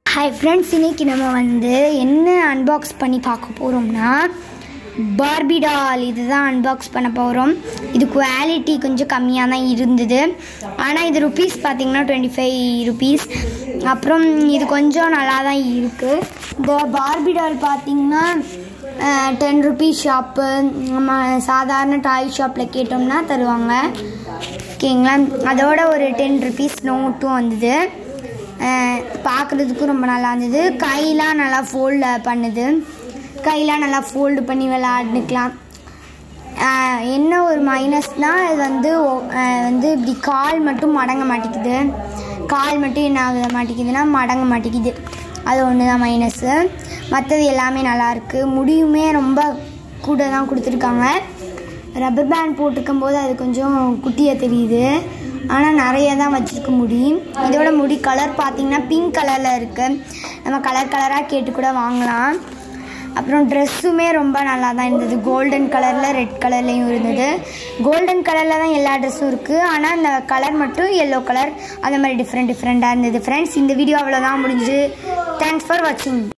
hi friends இன்னைக்கு நம்ம வந்து என்ன அன்பாக்ஸ் பண்ணி பார்க்க போகிறோம்னா பார்பி டால் இதுதான் அன்பாக்ஸ் பண்ண போகிறோம் இது குவாலிட்டி கொஞ்சம் கம்மியாக தான் இருந்தது ஆனால் இது ருபீஸ் பார்த்தீங்கன்னா டுவெண்ட்டி ஃபைவ் ருபீஸ் அப்புறம் இது கொஞ்சம் நல்லா தான் இருக்குது இந்த பார்பி டால் பார்த்தீங்கன்னா டென் ருபீஸ் ஷாப்பு நம்ம சாதாரண டாய் ஷாப்பில் கேட்டோம்னா தருவாங்க ஓகேங்களா அதோட ஒரு டென் ருபீஸ் நோட்டும் வந்தது பார்க்குறதுக்கும் ரொம்ப நல்லா இருந்தது கையெலாம் நல்லா ஃபோல்டு பண்ணுது கையெலாம் நல்லா ஃபோல்டு பண்ணி விளாண்டுக்கலாம் ஆஹ் என்ன ஒரு மைனஸ்னால் இது வந்து ஒ- ஆஹ் வந்து இப்படி கால் மட்டும் மடங்க மாட்டேங்குது கால் மட்டும் என்ன ஆகுத மாட்டேங்குதுன்னா மடங்க மாட்டேங்குது அது ஒன்று தான் மைனஸ்ஸு மற்றது எல்லாமே நல்லா இருக்கு முடியுமே ரொம்ப கூட தான் கொடுத்துருக்காங்க ரப்பர் பேண்ட் போட்டிருக்கும் போது அது கொஞ்சம் குட்டியாக தெரியுது ஆனால் நிறைய தான் வச்சுருக்க முடியும் இதோட முடி கலர் பார்த்தீங்கன்னா பிங்க் கலரில் இருக்குது நம்ம கலர் கலராக கேட்டு கூட வாங்கலாம் அப்புறம் ட்ரெஸ்ஸுமே ரொம்ப நல்லா தான் இருந்தது கோல்டன் கலரில் ரெட் கலர்லேயும் இருந்தது கோல்டன் கலரில் தான் எல்லா ட்ரெஸ்ஸும் இருக்குது ஆனால் அந்த கலர் மட்டும் எல்லோ கலர் அந்த மாதிரி டிஃப்ரெண்ட் டிஃப்ரெண்ட்டாக இருந்தது ஃப்ரெண்ட்ஸ் இந்த வீடியோ அவ்வளோதான் முடிஞ்சுது தேங்க்ஸ் ஃபார் வாட்சிங்